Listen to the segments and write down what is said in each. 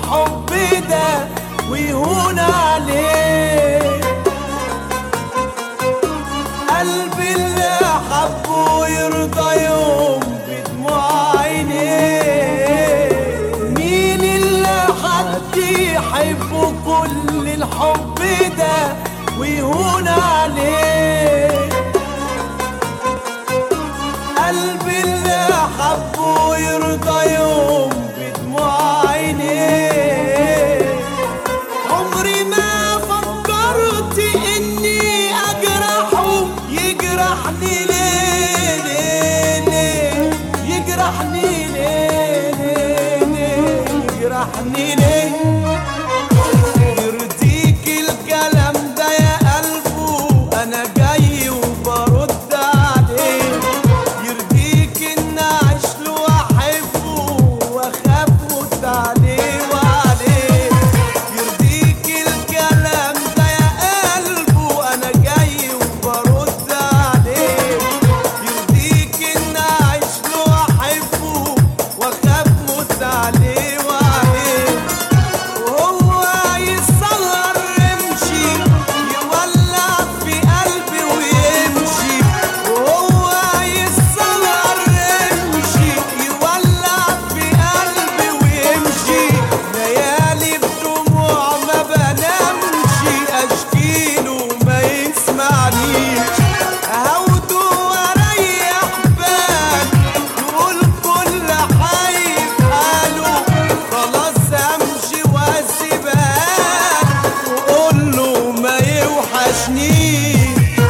الحب ده ويهون عليه قلبي اللي حبه يرضى يوم بدموع عينيه مين اللي حد يحبه كل الحب ده ويهون عليه قلبي اللي حبه يرضى يوم بدموع عينيه عمري ما فكرت اني اجرحه يجرحني ليه ليه ليه يجرحني ليه ليه ليه يجرحني ليه يرضيك الكلام ده يا قلبه انا جاي وبرد عليه يرضيك ان اعيش له واحبه واخاف موت عليه وعليه يرضيك الكلام ده يا قلبه انا جاي وبرد عليه يرضيك ان اعيش له واحبه واخاف موت عليه وعليه وهو يصغر يمشي يولع في قلبي ويمشي وهو يصغر يمشي يولع في قلبي ويمشي ليالي بدموع ما بنامش اشكيله ما يسمعنيش اهوده واريح بال يقول كل حي في حاله خلاص امشي واسيبها وقول له ما يوحشنيش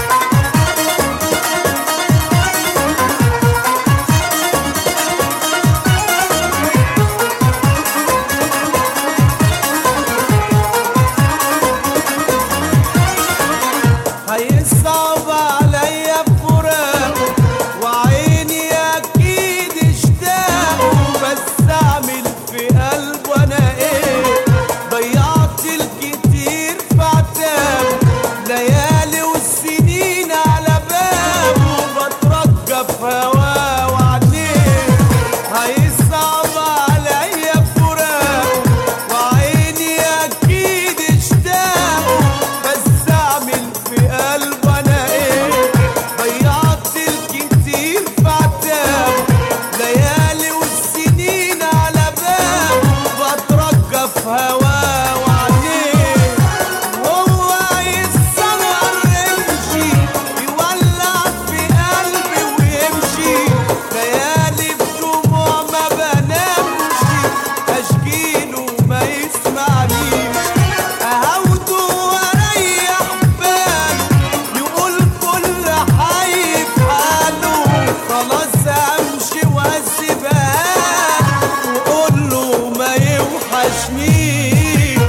هيصعب عليا بفراقه وعيني اكيد اشتاقه بس اعمل في قلبه انا ايه ضيعت الكتير في عتابه ليالي والسنين على بابه بترجى في هواه وعينيه هيصعب عليا بفراقه وعيني اكيد اشتاقه بس اعمل في قلبه انا ايه ضيعت الكتير في عتابه ليالي والسنين على بابه بترجى في هواه وعينيه وهو يتصغر يمشي يولع في قلبي ويمشي ليالي بدموع ما بنامش اشكيله ما يسمعنيش اهوده واريح باله يقول كل حي في حاله خلاص امشي واسيبها وقول له ما يوحشنيش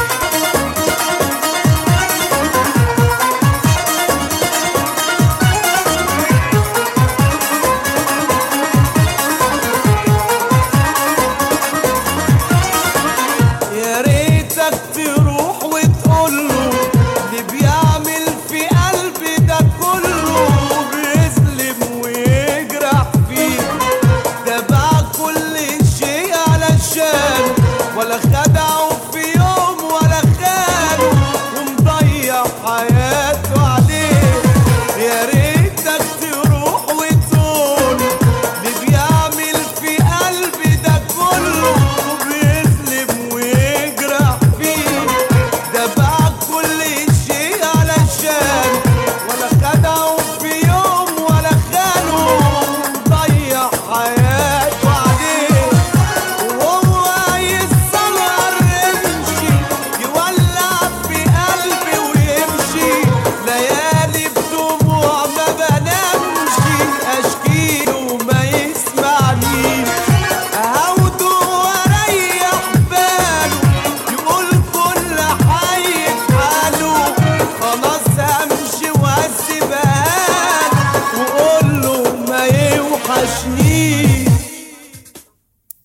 يا ريتك تروح وتقول له اللي بيعمل في قلبي ده كله بيظلم ويجرح فيه ده باع كل شيء علشان ولا خدعه في يوم ولا خانه ومضيع حياته عليه يا ريتك تروح وتقول اللي بيعمل في قلبي ده كله بيظلم ويجرح فيه ده باع كل شيء علشان ولا خدعه في يوم ولا خانه ضيع حياته عليه وهو يتصغر يمشي يولع في قلبي ويمشي ليالي بدموع ما بنامش اشكيله ما يسمعنيش اهوده واريح باله يقول كل حي في حاله خلاص امشي واسيبها وقول له ما يوحشنيش